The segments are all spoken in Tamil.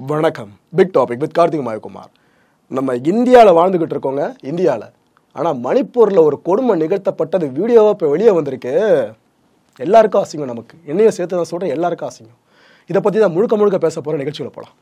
வணக்கம் big topic with Karthik Mayakumar நம்ம இந்தியாவில் வாழ்ந்துகிட்டு இருக்கோங்க இந்தியாவில் ஆனால் மணிப்பூரில் ஒரு கொடுமை நிகழ்த்தப்பட்டது வீடியோவாக இப்போ வெளியே வந்திருக்கு எல்லாருக்கும் அசிங்கம் நமக்கு என்னையும் சேர்த்து தான் சொல்கிறேன் எல்லாருக்கும் அசிங்கம் இதை பற்றி தான் முழுக்க முழுக்க பேச போகிற நிகழ்ச்சியில் போகலாம்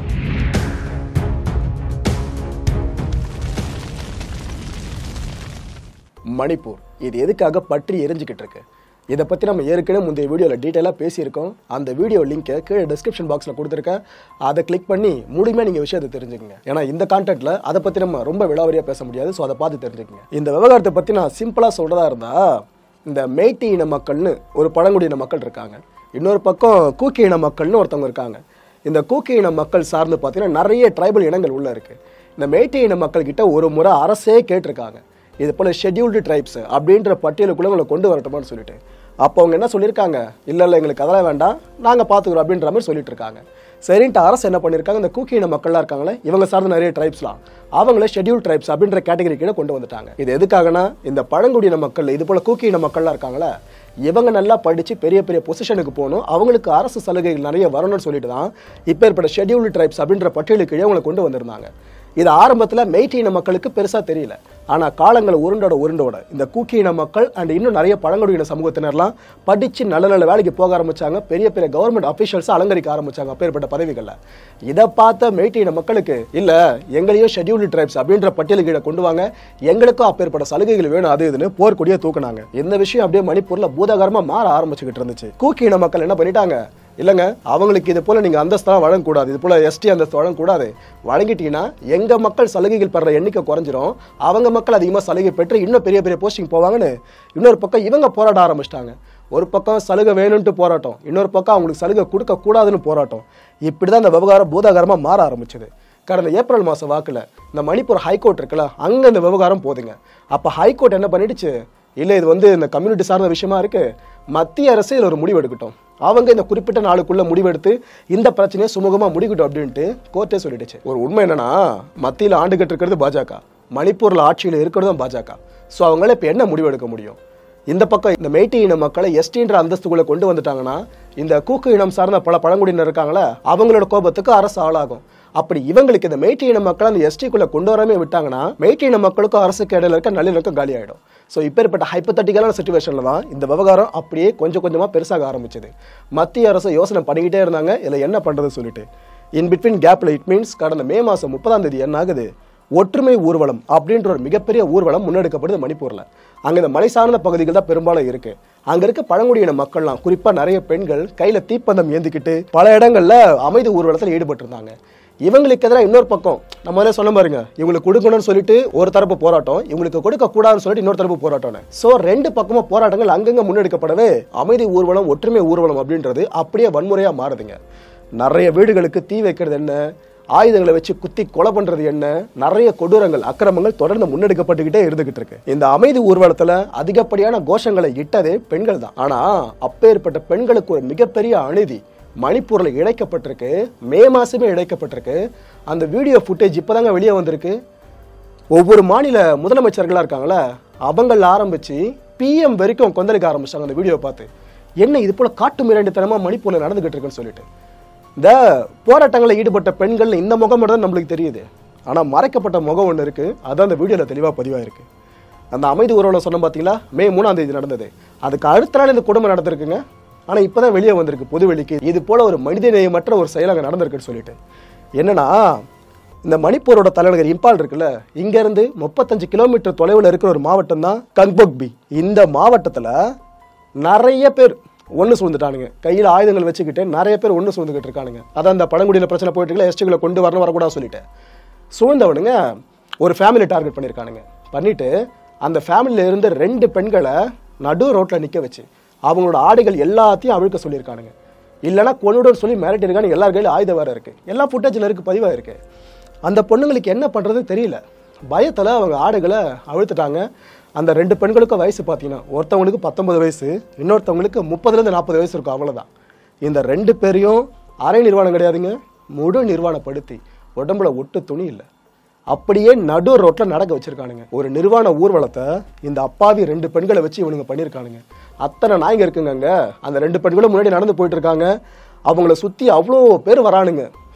மணிப்பூர் இது எதுக்காக பற்றி எரிஞ்சுக்கிட்டு இருக்கு இதை பற்றி நம்ம ஏற்கனவே முந்தைய வீடியோவில் டீட்டெயிலாக பேசியிருக்கோம் அந்த வீடியோ லிங்க்கை கீழே டிஸ்கிரிப்ஷன் பாக்ஸில் கொடுத்துருக்கேன் அதை கிளிக் பண்ணி முழுமையாக நீங்கள் விஷயத்தை தெரிஞ்சுக்கங்க ஏன்னா இந்த கான்டென்ட்டில் அதை பற்றி நம்ம ரொம்ப விளாவரியாக பேச முடியாது ஸோ அதை பார்த்து தெரிஞ்சுக்கங்க இந்த விவகாரத்தை பற்றி நான் சிம்பிளாக சொல்கிறதா இருந்தால் இந்த மேட்டி இன மக்கள்னு ஒரு பழங்குடியின மக்கள் இருக்காங்க இன்னொரு பக்கம் கூக்கி இன மக்கள்னு ஒருத்தவங்க இருக்காங்க இந்த கூக்கி இன மக்கள் சார்ந்து பார்த்தீங்கன்னா நிறைய ட்ரைபல் இனங்கள் உள்ள இருக்குது இந்த மேட்டி இன மக்கள் கிட்ட ஒரு முறை அரசே கேட்டிருக்காங்க இது போல ஷெட்யூல்டு ட்ரைப்ஸ் அப்படின்ற பட்டியலுக்குள்ள உங்களை கொண்டு வரட்டுமான்னு சொல்லிட்டு அப்போ அவங்க என்ன சொல்லியிருக்காங்க இல்லை இல்லை எங்களுக்கு அதெல்லாம் வேண்டாம் நாங்கள் பார்த்துக்குறோம் அப்படின்ற மாதிரி சொல்லிட்டு இருக்காங்க சரின்ட்டு அரசு என்ன பண்ணியிருக்காங்க இந்த கூக்கி இன மக்கள்லாம் இருக்காங்களே இவங்க சார்ந்த நிறைய ட்ரைப்ஸ்லாம் அவங்கள ஷெட்யூல் ட்ரைப்ஸ் அப்படின்ற கேட்டகரி கீழே கொண்டு வந்துட்டாங்க இது எதுக்காகனா இந்த பழங்குடியின மக்கள் இது போல கூக்கி இன மக்கள்லாம் இருக்காங்களே இவங்க நல்லா படித்து பெரிய பெரிய பொசிஷனுக்கு போகணும் அவங்களுக்கு அரசு சலுகைகள் நிறைய வரணும்னு சொல்லிட்டு தான் இப்போ ஏற்பட்ட ஷெட்யூல்டு ட்ரைப்ஸ் அப்படின்ற பட்டியலுக்கு கீழே அவங்களை கொண்டு வந்திருந்தாங்க இது ஆரம்பத்தில் மெய்ட்டி இன மக்களுக்கு பெருசாக தெரியல ஆனால் காலங்கள் உருண்டோட உருண்டோட இந்த கூக்கி இன மக்கள் அண்ட் இன்னும் நிறைய பழங்குடியின சமூகத்தினர்லாம் படித்து நல்ல நல்ல வேலைக்கு போக ஆரம்பிச்சாங்க பெரிய பெரிய கவர்மெண்ட் அஃபிஷியல்ஸை அலங்கரிக்க ஆரம்பிச்சாங்க அப்பேற்பட்ட பதவிகளில் இதை பார்த்த மெய்ட்டி இன மக்களுக்கு இல்லை எங்களையும் ஷெட்யூல்டு ட்ரைப்ஸ் அப்படின்ற பட்டியலுக்கு கீழே கொண்டு வாங்க எங்களுக்கும் அப்பேற்பட்ட சலுகைகள் வேணும் அது இதுன்னு போர்க்கொடியை தூக்குனாங்க இந்த விஷயம் அப்படியே மணிப்பூரில் பூதாகரமாக மாற ஆரம்பிச்சுக்கிட்டு இருந்துச்சு கூக்கி இன மக்கள் என்ன பண்ணிட்டாங்க இல்லைங்க அவங்களுக்கு இது போல நீங்க அந்தஸ்தெல்லாம் வழங்கக்கூடாது இது போல எஸ்டி அந்தஸ்து வழங்கக்கூடாது வழங்கிட்டீங்கன்னா எங்க மக்கள் சலுகைகள் பெற எண்ணிக்கை குறைஞ்சிரும் அவங்க மக்கள் அதிகமாக சலுகை பெற்று இன்னும் பெரிய பெரிய போஸ்டிங் போவாங்கன்னு இன்னொரு பக்கம் இவங்க போராட ஆரம்பிச்சிட்டாங்க ஒரு பக்கம் சலுகை வேணும்ட்டு போராட்டம் இன்னொரு பக்கம் அவங்களுக்கு சலுகை கொடுக்க கூடாதுன்னு போராட்டம் இப்படி தான் இந்த விவகாரம் பூதாகரமாக மாற ஆரம்பிச்சது கடந்த ஏப்ரல் மாதம் வாக்கில் இந்த மணிப்பூர் ஹைகோர்ட் இருக்குல்ல அங்கே இந்த விவகாரம் போதுங்க அப்போ ஹைகோர்ட் என்ன பண்ணிடுச்சு இல்லை இது வந்து இந்த கம்யூனிட்டி சார்ந்த விஷயமா இருக்கு மத்திய அரசு இதில் ஒரு முடிவு எடுக்கட்டும் அவங்க இந்த குறிப்பிட்ட நாளுக்குள்ள முடிவெடுத்து இந்த பிரச்சனையை சுமூகமாக முடிக்கட்டும் அப்படின்ட்டு கோர்ட்டே சொல்லிடுச்சு ஒரு உண்மை என்னன்னா மத்தியில் ஆண்டுகிட்டு இருக்கிறது பாஜக மணிப்பூரில் ஆட்சியில் இருக்கிறதும் பாஜக ஸோ அவங்களால இப்போ என்ன முடிவு எடுக்க முடியும் இந்த பக்கம் இந்த மெய்ட்டி இன மக்களை எஸ்டின்ற அந்தஸ்துக்குள்ள கொண்டு வந்துட்டாங்கன்னா இந்த கூக்கு இனம் சார்ந்த பல பழங்குடியினர் இருக்காங்களே அவங்களோட கோபத்துக்கு அரசு ஆளாகும் அப்படி இவங்களுக்கு இந்த மெய்ட்டி இன மக்களை அந்த எஸ்டிக்குள்ள கொண்டு வராமே விட்டாங்கன்னா மெய்ட்டி இன மக்களுக்கும் அரசுக்கு இடையில இருக்க நல்லிணக்கம் காலி ஆயிடும் ஸோ இப்பேற்பட்ட ஹைப்பத்தட்டிக்கலான சுச்சுவேஷன்ல தான் இந்த விவகாரம் அப்படியே கொஞ்சம் கொஞ்சமாக பெருசாக ஆரம்பிச்சது மத்திய அரசு யோசனை பண்ணிக்கிட்டே இருந்தாங்க இதில் என்ன பண்ணுறது சொல்லிட்டு இன் பிட்வீன் கேப்ல இட் மீன்ஸ் கடந்த மே மாதம் முப்பதாம் தேதி என்ன ஆகுது ஒற்றுமை ஊர்வலம் அப்படின்ற ஒரு மிகப்பெரிய ஊர்வலம் முன்னெடுக்கப்படுது மணிப்பூரில் அங்கே இந்த மலை சார்ந்த பகுதிகள் தான் பெரும்பாலும் இருக்கு அங்கே இருக்க பழங்குடியின மக்கள்லாம் குறிப்பாக நிறைய பெண்கள் கையில் தீப்பந்தம் ஏந்திக்கிட்டு பல இடங்களில் அமைதி ஊர்வலத்தில் ஈடுபட்டிருந்தாங்க இவங்களுக்கு எதிராக இன்னொரு பக்கம் நம்ம முதல்ல சொன்ன பாருங்க இவங்களுக்கு கொடுக்கணும்னு சொல்லிட்டு ஒரு தரப்பு போராட்டம் இவங்களுக்கு கொடுக்க கூடாதுன்னு சொல்லிட்டு இன்னொரு தரப்பு போராட்டம்னு ஸோ ரெண்டு பக்கமும் போராட்டங்கள் அங்கங்க முன்னெடுக்கப்படவே அமைதி ஊர்வலம் ஒற்றுமை ஊர்வலம் அப்படின்றது அப்படியே வன்முறையா மாறுதுங்க நிறைய வீடுகளுக்கு தீ வைக்கிறது என்ன ஆயுதங்களை வச்சு குத்தி கொலை பண்றது என்ன நிறைய கொடூரங்கள் அக்கிரமங்கள் தொடர்ந்து முன்னெடுக்கப்பட்டுக்கிட்டே இருந்துகிட்டு இருக்கு இந்த அமைதி ஊர்வலத்துல அதிகப்படியான கோஷங்களை இட்டதே பெண்கள் தான் ஆனா அப்பேற்பட்ட பெண்களுக்கு ஒரு மிகப்பெரிய அநீதி மணிப்பூரில் இழைக்கப்பட்டிருக்கு மே மாசமே இழைக்கப்பட்டிருக்கு அந்த வீடியோ ஃபுட்டேஜ் இப்போதாங்க வெளியே வந்திருக்கு ஒவ்வொரு மாநில முதலமைச்சர்களாக இருக்காங்களே அவங்கள ஆரம்பிச்சு பிஎம் வரைக்கும் கொந்தளிக்க ஆரம்பிச்சாங்க அந்த வீடியோ பார்த்து என்ன இது போல காட்டு மிராண்டித்தனமாக மணிப்பூரில் நடந்துகிட்டு இருக்குன்னு சொல்லிட்டு இந்த போராட்டங்களில் ஈடுபட்ட பெண்கள் இந்த முகம் மட்டும் தான் நம்மளுக்கு தெரியுது ஆனால் மறைக்கப்பட்ட முகம் ஒன்று இருக்குது அதான் அந்த வீடியோவில் தெளிவாக பதிவாயிருக்கு அந்த அமைதி ஊர்வலம் சொன்ன பார்த்தீங்களா மே மூணாம் தேதி நடந்தது அதுக்கு அடுத்த நாள் இந்த குடும்பம் நடந்திருக்குங்க ஆனால் இப்போ தான் வெளியே வந்திருக்கு பொதுவெளிக்கு இது போல ஒரு மனித நேயமற்ற ஒரு செயல் அங்கே நடந்திருக்குன்னு சொல்லிட்டு என்னன்னா இந்த மணிப்பூரோட தலைநகர் இம்பால் இருக்குல்ல இங்கேருந்து முப்பத்தஞ்சு கிலோமீட்டர் தொலைவில் இருக்கிற ஒரு மாவட்டம் தான் கங்பொக்பி இந்த மாவட்டத்தில் நிறைய பேர் ஒன்று சூழ்ந்துட்டானுங்க கையில் ஆயுதங்கள் வச்சுக்கிட்டு நிறைய பேர் ஒன்று சூழ்ந்துக்கிட்டு இருக்கானுங்க அதான் இந்த பழங்குடியில் பிரச்சனை போயிட்டு இருக்கல எஸ்டிகளை கொண்டு வரணும் வரக்கூடாது சொல்லிட்டு சூழ்ந்தவனுங்க ஒரு ஃபேமிலி டார்கெட் பண்ணியிருக்கானுங்க பண்ணிட்டு அந்த ஃபேமிலியில இருந்து ரெண்டு பெண்களை நடு ரோட்டில் நிற்க வச்சு அவங்களோட ஆடைகள் எல்லாத்தையும் அவிழ்க்க சொல்லியிருக்கானுங்க இல்லைன்னா கொண்டுடன் சொல்லி மிரட்டிருக்கானுங்க எல்லார் கையிலும் ஆயுதம் வேறு இருக்குது எல்லா ஃபுட்டேஜில் இருக்குது பதிவாக இருக்குது அந்த பொண்ணுங்களுக்கு என்ன பண்ணுறதுன்னு தெரியல பயத்தில் அவங்க ஆடைகளை அழுத்துட்டாங்க அந்த ரெண்டு பெண்களுக்கும் வயசு பார்த்தீங்கன்னா ஒருத்தவங்களுக்கு பத்தொன்பது வயசு இன்னொருத்தவங்களுக்கு முப்பதுலேருந்து நாற்பது வயசு இருக்கும் அவ்வளோதான் இந்த ரெண்டு பேரையும் அரை நிர்வாணம் கிடையாதுங்க முழு நிர்வாணப்படுத்தி உடம்புல ஒட்டு துணி இல்லை அப்படியே நடு ரோட்டில் நடக்க வச்சிருக்கானுங்க ஒரு நிர்வாண ஊர்வலத்தை இந்த அப்பாவி ரெண்டு பெண்களை வச்சு இவனுங்க பண்ணியிருக்கானுங்க அத்தனை நாய்ங்க இருக்குங்க அங்க அந்த ரெண்டு பெண்களும் முன்னாடி நடந்து போயிட்டு இருக்காங்க அவங்கள சுற்றி அவ்வளோ பேர் வரானுங்க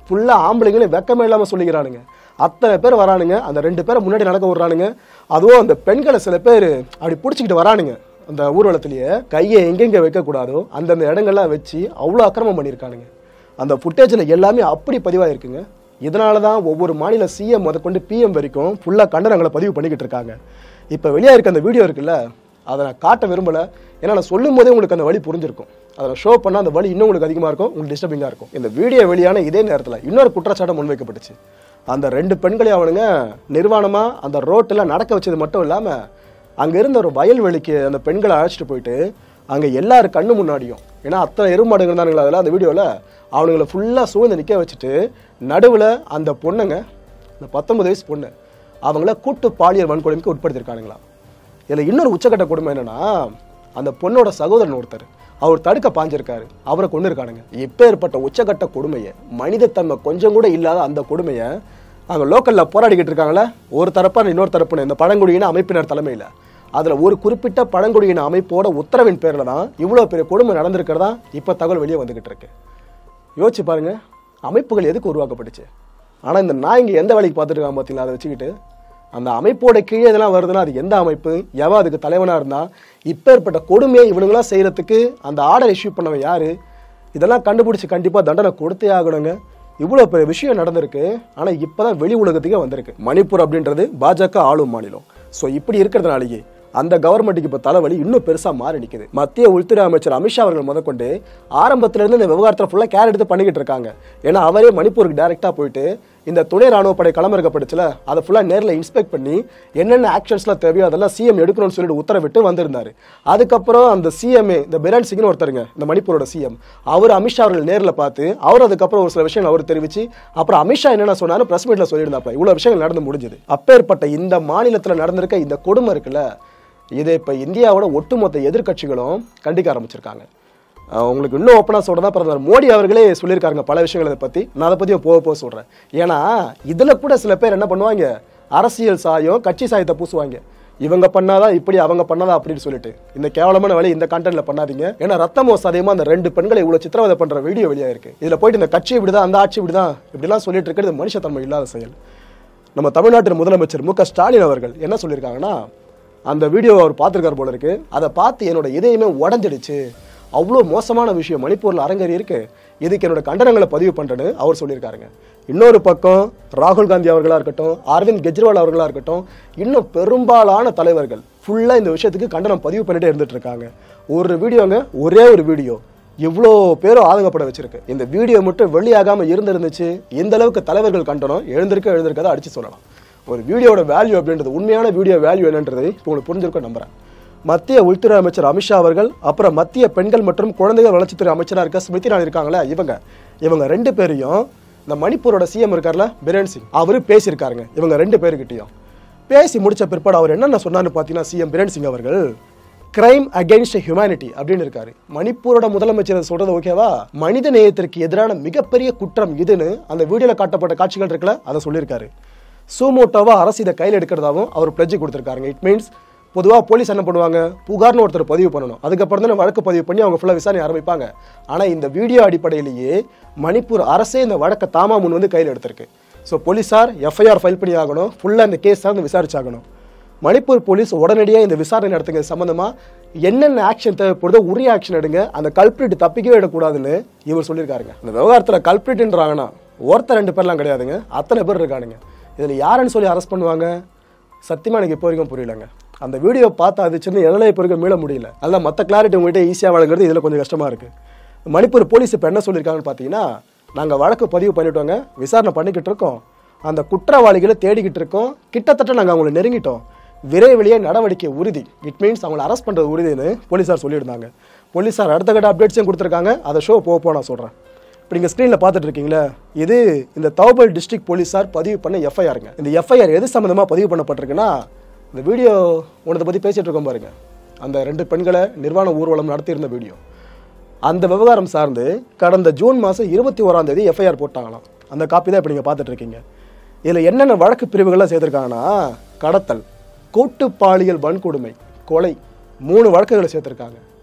ஃபுல்லாக ஆம்பளைங்கன்னு வெக்கமே இல்லாமல் சொல்லிக்கிறானுங்க அத்தனை பேர் வரானுங்க அந்த ரெண்டு பேரை முன்னாடி நடக்க விடுறானுங்க அதுவும் அந்த பெண்களை சில பேர் அப்படி பிடிச்சிக்கிட்டு வரானுங்க அந்த ஊர்வலத்திலேயே கையை எங்கெங்கே வைக்கக்கூடாதோ அந்தந்த இடங்கள்லாம் வச்சு அவ்வளோ அக்கிரமம் பண்ணியிருக்கானுங்க அந்த ஃபுட்டேஜில் எல்லாமே அப்படி பதிவாயிருக்குங்க இதனால தான் ஒவ்வொரு மாநில சிஎம் முதற்கொண்டு பிஎம் வரைக்கும் ஃபுல்லாக கண்டனங்களை பதிவு பண்ணிக்கிட்டு இருக்காங்க இப்போ வெளியாக இருக்க அந்த வீடியோ இருக்குல்ல அதை நான் காட்ட விரும்பலை ஏன்னா நான் சொல்லும் போதே உங்களுக்கு அந்த வழி புரிஞ்சிருக்கும் அதை ஷோ பண்ணால் அந்த வழி இன்னும் உங்களுக்கு அதிகமாக இருக்கும் உங்களுக்கு டிஸ்டர்பிங்காக இருக்கும் இந்த வீடியோ வெளியான இதே நேரத்தில் இன்னொரு குற்றச்சாட்டை முன்வைக்கப்பட்டுச்சு அந்த ரெண்டு பெண்களையும் அவனுங்க நிர்வாணமாக அந்த ரோட்டில் நடக்க வச்சது மட்டும் இல்லாமல் அங்கே இருந்த ஒரு வயல்வெளிக்கு அந்த பெண்களை அழைச்சிட்டு போயிட்டு அங்கே எல்லார் கண்ணு முன்னாடியும் ஏன்னா அத்தனை எருமாடுங்க இருந்தானுங்களா அதில் அந்த வீடியோவில் அவனுங்களை ஃபுல்லாக சூழ்ந்து நிற்க வச்சுட்டு நடுவில் அந்த பொண்ணுங்க இந்த பத்தொன்பது வயசு பொண்ணு அவங்கள கூட்டு பாலியல் வன்கொடுமைக்கு உட்படுத்தியிருக்கானுங்களா இதில் இன்னொரு உச்சக்கட்ட கொடுமை என்னன்னா அந்த பொண்ணோட சகோதரன் ஒருத்தர் அவர் தடுக்க பாஞ்சிருக்காரு அவரை கொண்டு இருக்கானுங்க எப்பேற்பட்ட உச்சக்கட்ட கொடுமையை மனிதத்தன்மை கொஞ்சம் கூட இல்லாத அந்த கொடுமையை அங்கே லோக்கலில் போராடிக்கிட்டு இருக்காங்களே ஒரு தரப்பா இன்னொரு தரப்புன்னு இந்த பழங்குடியின அமைப்பினர் தலைமையில் அதில் ஒரு குறிப்பிட்ட பழங்குடியின அமைப்போட உத்தரவின் பேரில் தான் இவ்வளோ பெரிய கொடுமை நடந்திருக்கிறதா இப்போ தகவல் வெளியே வந்துக்கிட்டு இருக்கு யோசிச்சு பாருங்க அமைப்புகள் எதுக்கு உருவாக்கப்பட்டுச்சு ஆனால் இந்த நாய்ங்க எந்த வேலைக்கு பார்த்துட்டு இருக்காங்க பார்த்தீங்களா அதை வச்சுக்கிட்டு அந்த அமைப்போட கீழே இதெல்லாம் வருதுன்னா அது எந்த அமைப்பு எவன் அதுக்கு தலைவனாக இருந்தால் இப்பேற்பட்ட கொடுமையை இவனுங்களாம் செய்கிறதுக்கு அந்த ஆர்டர் இஷ்யூ பண்ணவன் யார் இதெல்லாம் கண்டுபிடிச்சி கண்டிப்பாக தண்டனை கொடுத்தே ஆகணுங்க இவ்வளோ பெரிய விஷயம் நடந்திருக்கு ஆனால் இப்போ தான் வெளி உலகத்துக்கே வந்திருக்கு மணிப்பூர் அப்படின்றது பாஜக ஆளும் மாநிலம் ஸோ இப்படி இருக்கிறதுனாலேயே அந்த கவர்மெண்ட்டுக்கு இப்போ தலைவலி இன்னும் பெருசாக மாறி நிற்குது மத்திய உள்துறை அமைச்சர் அமித்ஷா அவர்கள் முதற்கொண்டு ஆரம்பத்திலிருந்து இந்த விவகாரத்தில் ஃபுல்லாக கேர் எடுத்து பண்ணிக்கிட்டு இருக்காங்க ஏன்னா அவரே மணிப்பூருக்கு டைரெக்டாக போயிட்டு இந்த துணை ராணுவ படை களமிறக்கப்படுச்சுல அதை ஃபுல்லாக நேரில் இன்ஸ்பெக்ட் பண்ணி என்னென்ன ஆக்ஷன்ஸ்லாம் தேவையோ அதெல்லாம் சிஎம் எடுக்கணும்னு சொல்லிட்டு உத்தரவிட்டு வந்திருந்தாரு அதுக்கப்புறம் அந்த சிஎம்ஏ இந்த பிரான் சிங்னு ஒருத்தருங்க இந்த மணிப்பூரோட சிஎம் அவர் அமித்ஷா அவர்கள் நேரில் பார்த்து அவர் அதுக்கப்புறம் ஒரு சில விஷயங்கள் அவர் தெரிவிச்சு அப்புறம் அமித்ஷா என்னென்ன சொன்னாரு பிரஸ் மீட்ல சொல்லியிருந்தாப்ல இவ்வளோ விஷயங்கள் நடந்து முடிஞ்சது அப்பேற்பட்ட இந்த மாநிலத்தில் நடந்திருக்க இந்த கொடுமை இருக்குல்ல இதை இப்போ இந்தியாவோட ஒட்டுமொத்த எதிர்க்கட்சிகளும் கண்டிக்க ஆரம்பிச்சிருக்காங்க அஹ் உங்களுக்கு இன்னும் ஓப்பனாக சொல்கிறதா பிரதமர் மோடி அவர்களே சொல்லியிருக்காங்க பல விஷயங்களை இதை பற்றி நான் அதை பற்றியும் போக போக சொல்கிறேன் ஏன்னா இதில் கூட சில பேர் என்ன பண்ணுவாங்க அரசியல் சாயம் கட்சி சாயத்தை பூசுவாங்க இவங்க பண்ணாதான் இப்படி அவங்க பண்ணாதான் அப்படின்னு சொல்லிட்டு இந்த கேவலமான வேலையை இந்த கண்டென்ட்ல பண்ணாதீங்க ஏன்னா ரத்தமோ சதயமா அந்த ரெண்டு பெண்களை இவ்வளவு சித்திரவதை பண்ற வீடியோ வெளியா இருக்கு இதுல போயிட்டு இந்த கட்சி இப்படிதான் அந்த ஆட்சி இப்படிதான் இப்படிலாம் சொல்லிட்டு இருக்கிறது மனுஷத்தன்மை இல்லாத செயல் நம்ம தமிழ்நாட்டின் முதலமைச்சர் மு க ஸ்டாலின் அவர்கள் என்ன சொல்லியிருக்காங்கன்னா அந்த வீடியோ அவர் பார்த்துருக்காரு போல இருக்கு அதை பார்த்து என்னோட இதயமே உடஞ்சிடுச்சு அவ்வளோ மோசமான விஷயம் மணிப்பூரில் அரங்கேறி இருக்கு இதுக்கு என்னோட கண்டனங்களை பதிவு பண்ணுறேன்னு அவர் சொல்லியிருக்காருங்க இன்னொரு பக்கம் ராகுல் காந்தி அவர்களாக இருக்கட்டும் அரவிந்த் கெஜ்ரிவால் அவர்களாக இருக்கட்டும் இன்னும் பெரும்பாலான தலைவர்கள் ஃபுல்லாக இந்த விஷயத்துக்கு கண்டனம் பதிவு பண்ணிட்டே இருந்துட்டு இருக்காங்க ஒரு வீடியோங்க ஒரே ஒரு வீடியோ இவ்வளோ பேரும் ஆதங்கப்பட வச்சிருக்கு இந்த வீடியோ மட்டும் வெளியாகாம இருந்திருந்துச்சு எந்த அளவுக்கு தலைவர்கள் கண்டனம் எழுந்திருக்க எழுந்திருக்கதை அடிச்சு சொல்லலாம் ஒரு வீடியோட வேல்யூ அப்படின்றது உண்மையான வீடியோ வேல்யூ என்னன்றது இப்போ உங்களுக்கு புரிஞ்சிருக்கும் நம்புறேன் மத்திய உள்துறை அமைச்சர் அமித்ஷா அவர்கள் அப்புறம் மத்திய பெண்கள் மற்றும் குழந்தைகள் வளர்ச்சித்துறை அமைச்சராக இருக்க ஸ்மிருதி இரானி இருக்காங்களே இவங்க இவங்க ரெண்டு பேரையும் இந்த மணிப்பூரோட சிஎம் இருக்கார்ல பிரேன் சிங் அவரு பேசியிருக்காருங்க இவங்க ரெண்டு பேருக்கிட்டையும் பேசி முடிச்ச பிற்பாடு அவர் என்னென்ன சொன்னார்னு பார்த்தீங்கன்னா சிஎம் பிரேன் சிங் அவர்கள் கிரைம் அகைன்ஸ்ட் ஹியூமனிட்டி அப்படின்னு இருக்காரு மணிப்பூரோட முதலமைச்சர் சொல்றது ஓகேவா மனித நேயத்திற்கு எதிரான மிகப்பெரிய குற்றம் இதுன்னு அந்த வீடியோல காட்டப்பட்ட காட்சிகள் இருக்குல்ல அதை சொல்லியிருக்காரு சூமோட்டோவா அரசு இதை கையில் எடுக்கிறதாவும் அவர் பிளட்ஜ் கொடுத்துருக்காருங்க இட் மீன்ஸ் பொதுவாக போலீஸ் என்ன பண்ணுவாங்க புகார்னு ஒருத்தர் பதிவு பண்ணணும் அதுக்கப்புறம் தான் வழக்கு பதிவு பண்ணி அவங்க ஃபுல்லாக விசாரணை ஆரம்பிப்பாங்க ஆனால் இந்த வீடியோ அடிப்படையிலேயே மணிப்பூர் அரசே இந்த வழக்கை தாமா முன் வந்து கையில் எடுத்திருக்கு ஸோ போலீஸார் எஃப்ஐஆர் ஃபைல் பண்ணி ஆகணும் ஃபுல்லாக இந்த கேஸ் சார்ந்து விசாரிச்சாகணும் மணிப்பூர் போலீஸ் உடனடியாக இந்த விசாரணை நடத்துங்க சம்பந்தமாக என்னென்ன ஆக்ஷன் தேவைப்படுதோ உரிய ஆக்ஷன் எடுங்க அந்த கல்பிரிட் தப்பிக்கவே எடுக்கூடாதுன்னு இவர் சொல்லியிருக்காருங்க இந்த விவகாரத்தில் கல்பிரிட்ன்றாங்கன்னா ஒருத்தர் ரெண்டு பேர்லாம் கிடையாதுங்க அத்தனை பேர் இருக்கானுங்க இதில் யாருன்னு சொல்லி அரெஸ்ட் பண்ணுவாங்க சத்தியமாக எனக்கு இப்போ வரைக்கும் புரியலங்க அந்த வீடியோ பார்த்தா அது சின்ன எதில் இப்போ வரைக்கும் மீள முடியல அதெல்லாம் மற்ற கிளாரிட்டி உங்கள்கிட்ட ஈஸியாக வழங்குறது இதில் கொஞ்சம் கஷ்டமாக இருக்குது மணிப்பூர் போலீஸ் இப்போ என்ன சொல்லியிருக்காங்கன்னு பார்த்தீங்கன்னா நாங்கள் வழக்கு பதிவு பண்ணிட்டோங்க விசாரணை பண்ணிக்கிட்டு இருக்கோம் அந்த குற்றவாளிகளை தேடிக்கிட்டு இருக்கோம் கிட்டத்தட்ட நாங்கள் அவங்களை நெருங்கிட்டோம் விரைவிலேயே நடவடிக்கை உறுதி இட் மீன்ஸ் அவங்களை அரெஸ்ட் பண்ணுறது உறுதின்னு போலீஸார் சொல்லியிருந்தாங்க போலீஸார் அடுத்த கட்ட அப்டேட்ஸையும் கொடுத்துருக்காங்க அதை ஷோ போக போ நான் சொல்கிறேன் இப்போ நீங்கள் ஸ்க்ரீனில் பார்த்துட்டு இருக்கீங்களா இது இந்த தௌபல் டிஸ்ட்ரிக்ட் போலீஸார் பதிவு பண்ண எஃப்ஐஆருங்க இந்த எஃப்ஐஆர் எது சம்மந்தமாக பதிவு பண்ணப்பட்டிருக்குன்னா இந்த வீடியோ உனதை பற்றி பேசிகிட்டு இருக்கோம் பாருங்க அந்த ரெண்டு பெண்களை நிர்வாண ஊர்வலம் நடத்தியிருந்த வீடியோ அந்த விவகாரம் சார்ந்து கடந்த ஜூன் மாதம் இருபத்தி ஓராம் தேதி எஃப்ஐஆர் போட்டாங்களாம் அந்த காப்பி தான் இப்போ நீங்கள் பார்த்துட்டு இருக்கீங்க இதில் என்னென்ன வழக்கு பிரிவுகள்லாம் சேர்த்துருக்காங்கன்னா கடத்தல் கூட்டு பாலியல் வன்கொடுமை கொலை மூணு வழக்குகளை சேர்த்துருக்காங்க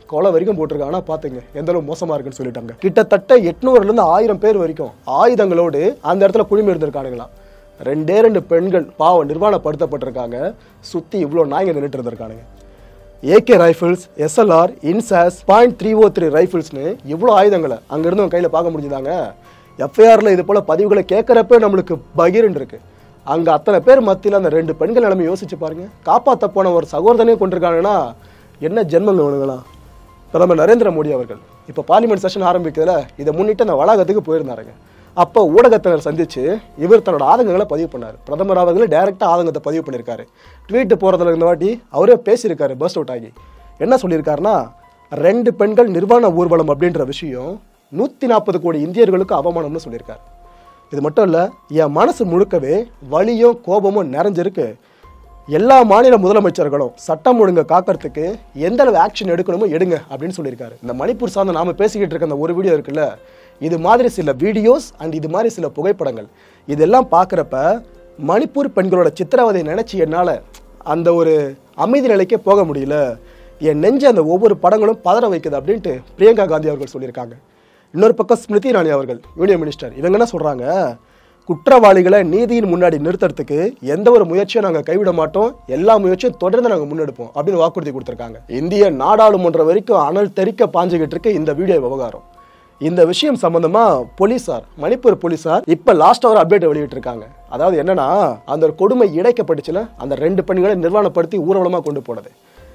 கொலை வரைக்கும் போட்டிருக்காங்க ஆனா பாத்துங்க எந்த அளவு மோசமா இருக்குன்னு சொல்லிட்டாங்க கிட்டத்தட்ட எட்நூறுல இருந்து ஆயிரம் பேர் வரைக்கும் ஆயுதங்களோடு அந்த இடத்துல குழுமி இருந்திருக்கானுங்களாம் ரெண்டே ரெண்டு பெண்கள் பாவம் நிர்வாணப்படுத்தப்பட்டிருக்காங்க சுத்தி இவ்வளோ நாய்ங்க நின்றுட்டு இருந்திருக்கானுங்க AK rifles SLR INSAS point three o three ரைஃபிள்ஸ்னு இவ்வளோ ஆயுதங்களை அங்கேருந்து அவங்க கையில் பார்க்க முடிஞ்சுதாங்க எஃப்ஐஆரில் இது போல் பதிவுகளை கேட்குறப்ப நம்மளுக்கு பகிர்ன்னு இருக்கு அங்கே அத்தனை பேர் மத்தியில் அந்த ரெண்டு பெண்கள் நிலைமை யோசிச்சு பாருங்க காப்பாற்ற போன ஒரு சகோதரனே கொண்டிருக்காங்கன்னா என்ன ஜென்மங்க வேணுங்களா பிரதமர் நரேந்திர மோடி அவர்கள் இப்போ பார்லிமெண்ட் செஷன் ஆரம்பிக்கிறதுல இதை முன்னிட்டு அந்த வளாகத்துக்கு போயிருந்தாருங்க அப்போ ஊடகத்தினர் சந்திச்சு இவர் தன்னோட ஆதங்கங்களை பதிவு பண்ணார் பிரதமர் அவர்கள் டைரக்டா ஆதங்கத்தை பதிவு பண்ணியிருக்காரு ட்வீட் போறதுல இருந்த வாட்டி அவரே பேசியிருக்காரு பஸ் அவுட் ஆகி என்ன சொல்லியிருக்காருன்னா ரெண்டு பெண்கள் நிர்வாண ஊர்வலம் அப்படின்ற விஷயம் நூத்தி நாற்பது கோடி இந்தியர்களுக்கு அவமானம்னு சொல்லியிருக்காரு இது மட்டும் இல்ல என் மனசு முழுக்கவே வலியும் கோபமும் நிறைஞ்சிருக்கு எல்லா மாநில முதலமைச்சர்களும் சட்டம் ஒழுங்கை காக்கிறதுக்கு எந்த அளவு ஆக்ஷன் எடுக்கணுமோ எடுங்க அப்படின்னு சொல்லியிருக்காரு இந்த மணிப்பூர் சார்ந்த நாம பேசிக்கிட்டு இருக்க அந்த ஒரு வீடியோ இருக்குல்ல இது மாதிரி சில வீடியோஸ் அண்ட் இது மாதிரி சில புகைப்படங்கள் இதெல்லாம் பார்க்குறப்ப மணிப்பூர் பெண்களோட சித்திரவதை நினைச்சு என்னால் அந்த ஒரு அமைதி நிலைக்கே போக முடியல என் நெஞ்சு அந்த ஒவ்வொரு படங்களும் பதற வைக்குது அப்படின்ட்டு பிரியங்கா காந்தி அவர்கள் சொல்லியிருக்காங்க இன்னொரு பக்கம் ஸ்மிருதி இரானி அவர்கள் யூனியன் மினிஸ்டர் இவங்க என்ன சொல்றாங்க குற்றவாளிகளை நீதியின் முன்னாடி நிறுத்துறதுக்கு எந்த ஒரு முயற்சியும் நாங்கள் கைவிட மாட்டோம் எல்லா முயற்சியும் தொடர்ந்து நாங்கள் முன்னெடுப்போம் அப்படின்னு வாக்குறுதி கொடுத்துருக்காங்க இந்திய நாடாளுமன்றம் வரைக்கும் அனல் தெறிக்க பாஞ்சுகிட்டு இருக்கு இந்த வீடியோ விவகாரம் இந்த விஷயம் சம்பந்தமா போலீசார் மணிப்பூர் போலீசார் இப்ப லாஸ்ட் ஒரு அப்டேட் வெளியிட்டிருக்காங்க அதாவது என்னன்னா அந்த ஒரு கொடுமை இழைக்கப்பட்டுச்சுல அந்த ரெண்டு பெண்களை நிர்வாணப்படுத்தி ஊர்வலமா கொண்டு போனது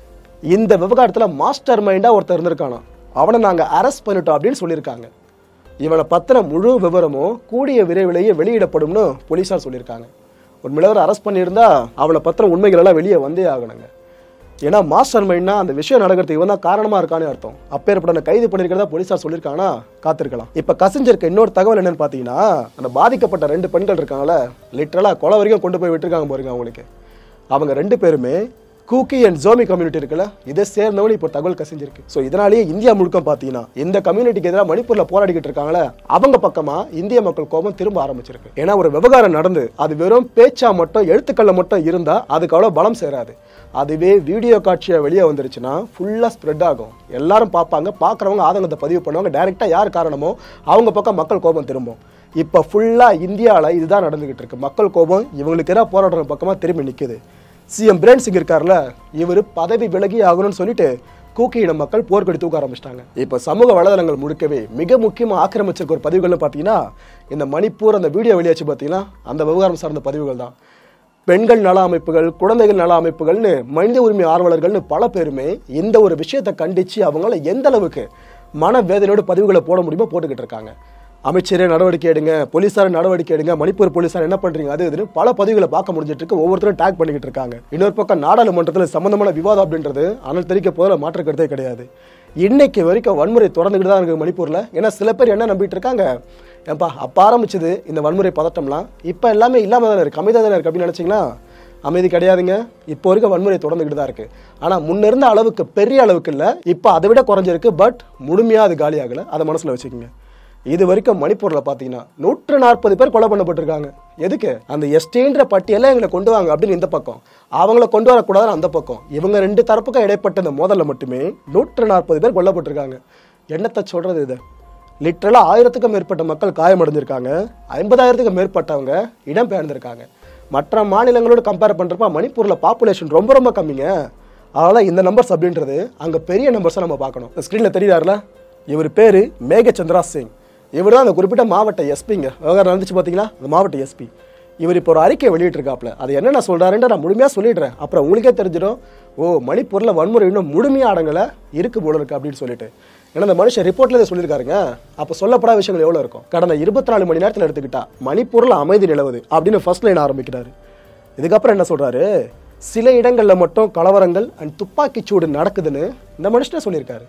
இந்த விவகாரத்துல மாஸ்டர் மைண்டா ஒருத்தர் இருந்திருக்கானா அவனை நாங்க அரெஸ்ட் பண்ணிட்டோம் அப்படின்னு சொல்லியிருக்காங்க இவனை பத்தின முழு விவரமும் கூடிய விரைவிலேயே வெளியிடப்படும்னு போலீசார் சொல்லியிருக்காங்க உண்மையில ஒரு அரெஸ்ட் பண்ணியிருந்தா அவனை பத்தின உண்மைகள் எல்லாம் வெளியே வந்தே ஆகணுங்க ஏன்னா மாஸ்டர் மைண்ட்னா அந்த விஷயம் நடக்கிறதுக்கு இவன் தான் காரணமா இருக்கானே அர்த்தம் அப்பேற்பட்ட கைது பண்ணிருக்கிறதா போலீசார் சொல்லியிருக்காங்கன்னா காத்திருக்கலாம் இப்ப கசிஞ்சிருக்க இன்னொரு தகவல் என்னன்னு பாத்தீங்கன்னா அந்த பாதிக்கப்பட்ட ரெண்டு பெண்கள் இருக்காங்களே லிட்டரலா கொலை வரைக்கும் கொண்டு போய் விட்டுருக்காங்க பாருங்க அவங்களுக்கு அவங்க ரெண்டு பேருமே கூக்கி அண்ட் ஜோமி கம்யூனிட்டி இருக்குல்ல இதை சேர்ந்தவனு இப்போ தகவல் கசிஞ்சிருக்கு ஸோ இதனாலேயே இந்தியா முழுக்க பார்த்தீங்கன்னா இந்த கம்யூனிட்டிக்கு எதிராக மணிப்பூர்ல போராடிக்கிட்டு இருக்காங்களே அவங்க பக்கமா இந்திய மக்கள் கோபம் திரும்ப ஆரம்பிச்சிருக்கு ஏன்னா ஒரு விவகாரம் நடந்து அது வெறும் பேச்சா மட்டும் எழுத்துக்கள்ல மட்டும் இருந்தா அதுக்கு அவ்வளோ பலம் சேராது அதுவே வீடியோ காட்சியா வெளியே வந்துருச்சுன்னா ஃபுல்லா ஸ்ப்ரெட் ஆகும் எல்லாரும் பார்ப்பாங்க பார்க்குறவங்க ஆதங்கத்தை பதிவு பண்ணுவாங்க டைரெக்டா யார் காரணமோ அவங்க பக்கம் மக்கள் கோபம் திரும்பும் இப்போ ஃபுல்லா இந்தியாவில் இதுதான் நடந்துகிட்டு இருக்கு மக்கள் கோபம் இவங்களுக்கு எதிராக போராடுற பக்கமா திரும்பி நிக்குது சிஎம் பிரேன் சிங் இருக்கார்ல இவர் பதவி விலகி ஆகணும்னு சொல்லிட்டு கூக்கியிடம் மக்கள் போர்க்கொடி தூக்க ஆரம்பிச்சிட்டாங்க இப்போ சமூக வலைதளங்கள் முழுக்கவே மிக முக்கியமாக ஆக்கிரமிச்சிருக்க ஒரு பதிவுகள்னு பார்த்தீங்கன்னா இந்த மணிப்பூர் அந்த வீடியோ வெளியாச்சு பார்த்தீங்கன்னா அந்த விவகாரம் சார்ந்த பதிவுகள் தான் பெண்கள் நல அமைப்புகள் குழந்தைகள் நல அமைப்புகள்னு மனித உரிமை ஆர்வலர்கள்னு பல பேருமே இந்த ஒரு விஷயத்தை கண்டிச்சு அவங்கள எந்த அளவுக்கு மனவேதனையோட பதிவுகளை போட முடியுமோ போட்டுக்கிட்டு இருக்காங்க அமைச்சரே நடவடிக்கை எடுங்க போலீஸார் நடவடிக்கை எடுங்க மணிப்பூர் போலீஸார் என்ன பண்றீங்க அது இதுன்னு பல பதிவுகளை பார்க்க முடிஞ்சிட்டு இருக்கு ஒவ்வொருத்தரும் டேக் பண்ணிக்கிட்டு இருக்காங்க இன்னொரு பக்கம் நாடாளுமன்றத்தில் சம்பந்தமான விவாதம் அப்படின்றது அனல் தெரிக்க போதில் மாற்று கருத்தே கிடையாது இன்னைக்கு வரைக்கும் வன்முறை தொடர்ந்துக்கிட்டு தான் இருக்கு மணிப்பூர்ல ஏன்னா சில பேர் என்ன நம்பிட்டு இருக்காங்க ஏன்பா அப்ப ஆரம்பிச்சது இந்த வன்முறை பதட்டம்லாம் இப்ப எல்லாமே இல்லாம தானே இருக்கு அமைதியாக தானே இருக்கு அப்படின்னு நினைச்சீங்களா அமைதி கிடையாதுங்க இப்போ வரைக்கும் வன்முறை தொடர்ந்துக்கிட்டு தான் இருக்கு ஆனா முன்ன இருந்த அளவுக்கு பெரிய அளவுக்கு இல்ல இப்போ அதை விட குறைஞ்சிருக்கு பட் முழுமையா அது காலியாகல அதை மனசுல வச்சுக்கோங்க இது வரைக்கும் மணிப்பூர்ல பாத்தீங்கன்னா நூற்று நாற்பது பேர் கொலை பண்ணப்பட்டிருக்காங்க எதுக்கு அந்த எஸ்டின்ற பட்டியலை எங்களை கொண்டு வாங்க அப்படின்னு இந்த பக்கம் அவங்கள கொண்டு வரக்கூடாதுன்னு அந்த பக்கம் இவங்க ரெண்டு தரப்புக்கும் இடைப்பட்ட இந்த மோதல்ல மட்டுமே நூற்று நாற்பது பேர் கொல்லப்பட்டிருக்காங்க என்னத்தை சொல்றது இது லிட்டரலாக ஆயிரத்துக்கும் மேற்பட்ட மக்கள் காயமடைஞ்சிருக்காங்க ஐம்பதாயிரத்துக்கும் மேற்பட்டவங்க இடம்பெயர்ந்திருக்காங்க மற்ற மாநிலங்களோட கம்பேர் பண்ணுறப்ப மணிப்பூரில் பாப்புலேஷன் ரொம்ப ரொம்ப கம்மிங்க அதனால் இந்த நம்பர்ஸ் அப்படின்றது அங்கே பெரிய நம்பர்ஸை நம்ம பார்க்கணும் ஸ்க்ரீனில் தெரியுறாருல இவர் பேர் மேகச்சந்திரா சிங் இவர் தான் அந்த குறிப்பிட்ட மாவட்ட எஸ்பிங்க விவகாரம் நடந்துச்சு பார்த்தீங்களா அந்த மாவட்ட எஸ்பி இவர் இப்போ ஒரு அறிக்கை வெளியிட்டிருக்காப்ல அது என்னென்ன சொல்றாருன்ற நான் முழுமையாக சொல்லிடுறேன் அப்புறம் உங்களுக்கே தெரிஞ்சிடும் ஓ மணிப்பூரில் வன்முறை இன்னும் முழுமையாக அடங்கலை இருக்கு போல இருக்கு அப்படின்னு சொல்லிட்டு ஏன்னா அந்த மனுஷன் ரிப்போர்ட்ல இதை சொல்லியிருக்காருங்க அப்போ சொல்லப்படாத விஷயங்கள் எவ்வளோ இருக்கும் கடந்த இருபத்தி நாலு மணி நேரத்தில் எடுத்துக்கிட்டா மணிப்பூரில் அமைதி நிலவுது அப்படின்னு ஃபர்ஸ்ட் லைன் ஆரம்பிக்கிறாரு இதுக்கப்புறம் என்ன சொல்றாரு சில இடங்களில் மட்டும் கலவரங்கள் அண்ட் துப்பாக்கிச்சூடு நடக்குதுன்னு இந்த மனுஷனே சொல்லியிருக்காரு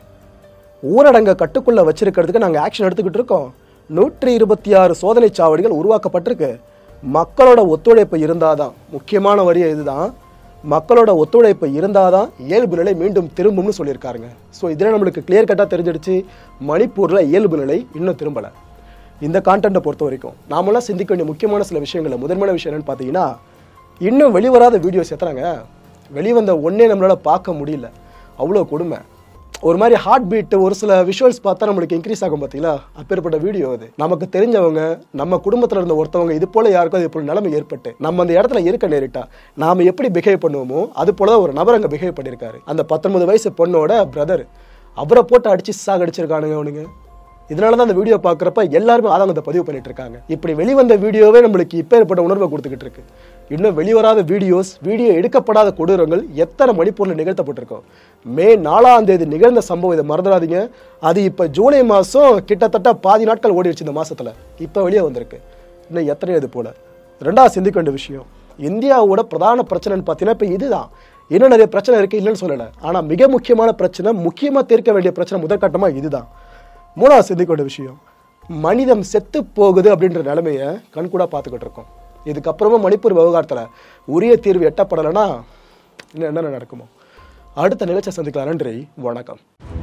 ஊரடங்க கட்டுக்குள்ள வச்சிருக்கிறதுக்கு நாங்கள் ஆக்ஷன் எடுத்துக்கிட்டு இருக்கோம் நூற்றி இருபத்தி ஆறு சோதனை சாவடிகள் உருவாக்கப்பட்டிருக்கு மக்களோட ஒத்துழைப்பு இருந்தாதான் முக்கியமான வரியை இதுதான் மக்களோட ஒத்துழைப்பு இருந்தாதான் இயல்பு நிலை மீண்டும் திரும்பும்னு சொல்லியிருக்காருங்க ஸோ இதில் நம்மளுக்கு கிளியர் கட்டாக தெரிஞ்சிடுச்சு மணிப்பூரில் இயல்பு நிலை இன்னும் திரும்பலை இந்த கான்டென்ட்டை பொறுத்த வரைக்கும் நாமெல்லாம் சிந்திக்க வேண்டிய முக்கியமான சில விஷயங்கள்ல முதன்மையான விஷயம் என்னன்னு பார்த்தீங்கன்னா இன்னும் வெளிவராத வீடியோஸ் எத்தனைங்க வெளிவந்த ஒன்னே நம்மளால பார்க்க முடியல அவ்வளோ கொடுமை ஒரு மாதிரி ஹார்ட் பீட் ஒரு சில விஷுவல்ஸ் பார்த்தா நம்மளுக்கு இன்க்ரீஸ் ஆகும் பார்த்தீங்களா அப்பேற்பட்ட வீடியோ அது நமக்கு தெரிஞ்சவங்க நம்ம குடும்பத்தில் இருந்த ஒருத்தவங்க இது போல யாருக்கும் இது போல நிலைமை ஏற்பட்டு நம்ம அந்த இடத்துல இருக்க நேரிட்டா நாம எப்படி பிஹேவ் பண்ணுவோமோ அது போல தான் ஒரு நபர் அங்கே பிஹேவ் பண்ணியிருக்காரு அந்த பத்தொன்பது வயசு பொண்ணோட பிரதர் அவரை போட்டு அடிச்சு சாகடிச்சிருக்கானுங்க அவனுங்க இதனால தான் அந்த வீடியோ பார்க்குறப்ப எல்லாருமே ஆதாங்கத்தை பதிவு பண்ணிட்டு இருக்காங்க இப்படி வெளிவந்த வீடியோவே நம்மளுக்கு இப்போ ஏற்பட்ட உணர்வை கொடுத்துக்கிட்டு இருக்கு இன்னும் வெளிவராத வீடியோஸ் வீடியோ எடுக்கப்படாத கொடூரங்கள் எத்தனை மணிப்பூரில் நிகழ்த்தப்பட்டிருக்கோம் மே நாலாம் தேதி நிகழ்ந்த சம்பவம் இதை மறந்துடாதீங்க அது இப்போ ஜூலை மாதம் கிட்டத்தட்ட பாதி நாட்கள் ஓடிடுச்சு இந்த மாசத்துல இப்போ வெளியே வந்திருக்கு இன்னும் எத்தனை இது போல ரெண்டாவது சிந்திக்க வேண்டிய விஷயம் இந்தியாவோட பிரதான பிரச்சனைன்னு பார்த்தீங்கன்னா இப்போ இதுதான் இன்னும் நிறைய பிரச்சனை இருக்கு இல்லைன்னு சொல்லலை ஆனால் மிக முக்கியமான பிரச்சனை முக்கியமாக தீர்க்க வேண்டிய பிரச்சனை முதற்கட்டமாக இதுதான் மூணாவது சிந்திக்க வேண்டிய விஷயம் மனிதம் செத்து போகுது அப்படின்ற நிலைமையை கண்கூடா பார்த்துக்கிட்டு இருக்கோம் இதுக்கப்புறமா மணிப்பூர் விவகாரத்தில் உரிய தீர்வு எட்டப்படலைன்னா இன்னும் என்னென்ன நடக்குமோ அடுத்த நிகழ்ச்சியை சந்திக்கலாம் நன்றி வணக்கம்